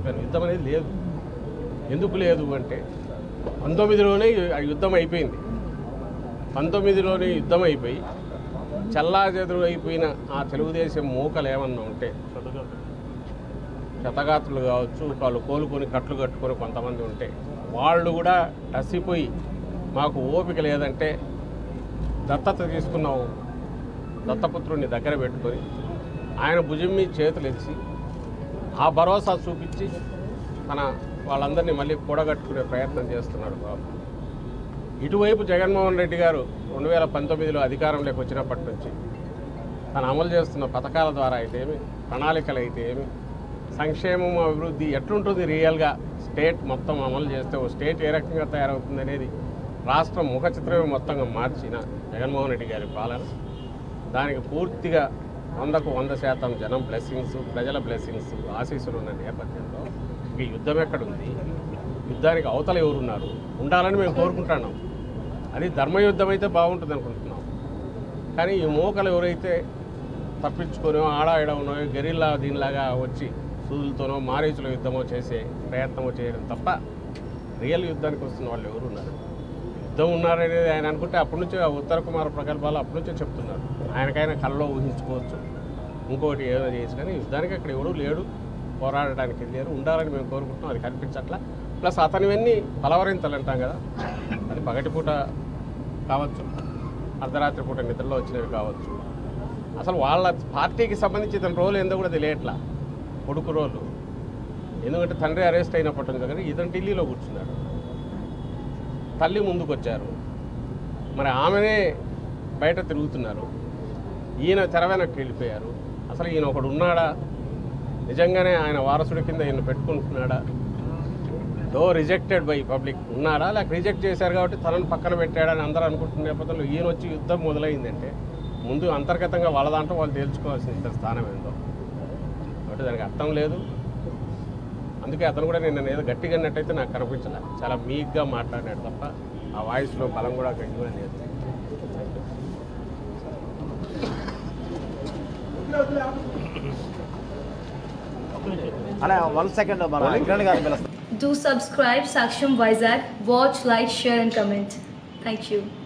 చెప్పాను యుద్ధం అనేది లేదు ఎందుకు లేదు అంటే పంతొమ్మిదిలోనే ఆ యుద్ధం అయిపోయింది పంతొమ్మిదిలోనే యుద్ధం అయిపోయి చల్లాచెదురు అయిపోయిన ఆ తెలుగుదేశం మూకలు ఏమన్నా ఉంటే శతగాత్రులు కావచ్చు వాళ్ళు కోలుకొని కట్లు కట్టుకొని కొంతమంది ఉంటే వాళ్ళు కూడా టసిపోయి మాకు ఓపిక లేదంటే దత్తత తీసుకున్నావు దత్తపుత్రుడిని దగ్గర పెట్టుకొని ఆయన భుజం మీద చేతులు ఎత్తి ఆ భరోసా చూపించి తన వాళ్ళందరినీ మళ్ళీ కూడగట్టుకునే ప్రయత్నం చేస్తున్నాడు బాబు ఇటువైపు జగన్మోహన్ రెడ్డి గారు రెండు వేల పంతొమ్మిదిలో అధికారంలోకి వచ్చినప్పటి నుంచి తను అమలు చేస్తున్న పథకాల ద్వారా అయితే ఏమి ప్రణాళికలు అయితే ఏమి సంక్షేమం అభివృద్ధి ఎట్లుంటుంది రియల్గా స్టేట్ మొత్తం అమలు చేస్తే ఓ స్టేట్ ఏ రకంగా తయారవుతుంది అనేది రాష్ట్రం ముఖ చిత్రమే మొత్తంగా మార్చిన జగన్మోహన్ రెడ్డి గారి పాలన దానికి పూర్తిగా వందకు వంద శాతం జనం బ్లెస్సింగ్స్ ప్రజల బ్లెస్సింగ్స్ ఆశీస్సులు ఉన్న నేపథ్యంలో ఈ యుద్ధం ఎక్కడుంది యుద్ధానికి అవతల ఎవరున్నారు ఉండాలని మేము కోరుకుంటున్నాం అది ధర్మయుద్ధం అయితే బాగుంటుంది అనుకుంటున్నాం కానీ ఈ మోకలు ఎవరైతే తప్పించుకొని ఆడాయడమనో గెరిల్లా దీనిలాగా వచ్చి సూదులతోనో మారీచుల యుద్ధమో చేసే ప్రయత్నమో చేయడం తప్ప రియల్ యుద్ధానికి వస్తున్న వాళ్ళు ఎవరు ఉన్నారు యుద్ధం ఉన్నారనేది ఆయన అనుకుంటే అప్పటి నుంచే ఆ ఉత్తర కుమార ప్రకల్పాలు అప్పటి నుంచే చెప్తున్నారు ఆయనకైనా కళ్ళలో ఊహించుకోవచ్చు ఇంకోటి ఏదో చేయొచ్చు కానీ యుద్ధానికి అక్కడ ఎవడూ లేడు పోరాడడానికి లేరు ఉండాలని మేము కోరుకుంటున్నాం అది కనిపించట్లా ప్లస్ అతనివన్నీ బలవరింతలు అంటాం కదా అది పగటిపూట కావచ్చు అర్ధరాత్రి పూట నిద్రలో వచ్చినవి కావచ్చు అసలు వాళ్ళ పార్టీకి సంబంధించి ఇతని రోల్ ఏందో కూడా తెలియట్లా కొడుకు రోలు ఎందుకంటే తండ్రి అరెస్ట్ అయినప్పటి నుంచి కానీ ఇతను ఢిల్లీలో కూర్చున్నాడు తల్లి ముందుకు వచ్చారు మరి ఆమెనే బయట తిరుగుతున్నారు ఈయన తెర వెనక్కి వెళ్ళిపోయారు అసలు ఈయన ఒకడు ఉన్నాడా నిజంగానే ఆయన వారసుడి కింద ఈయన పెట్టుకుంటున్నాడా దో రిజెక్టెడ్ బై పబ్లిక్ ఉన్నారా లేక రిజెక్ట్ చేశారు కాబట్టి తనను పక్కన పెట్టాడని అందరూ అనుకుంటున్న నేపథ్యంలో ఈయన వచ్చి యుద్ధం మొదలైందంటే ముందు అంతర్గతంగా వాళ్ళ దాంట్లో వాళ్ళు తేల్చుకోవాల్సిన ఇతని స్థానం ఏందో కాబట్టి దానికి అర్థం లేదు అందుకే అతను కూడా నేను ఏదో గట్టిగా అన్నట్టయితే నాకు కనిపించలే చాలా మీక్గా మాట్లాడినాడు తప్ప ఆ వాయిస్లో బలం కూడా గట్టిగా లేదు అనే వన్ సెకండ్ మన కిరణ్ గారిని పిలుస్తాం Do subscribe Saksham Vizag. Watch, like, share, and comment. Thank you.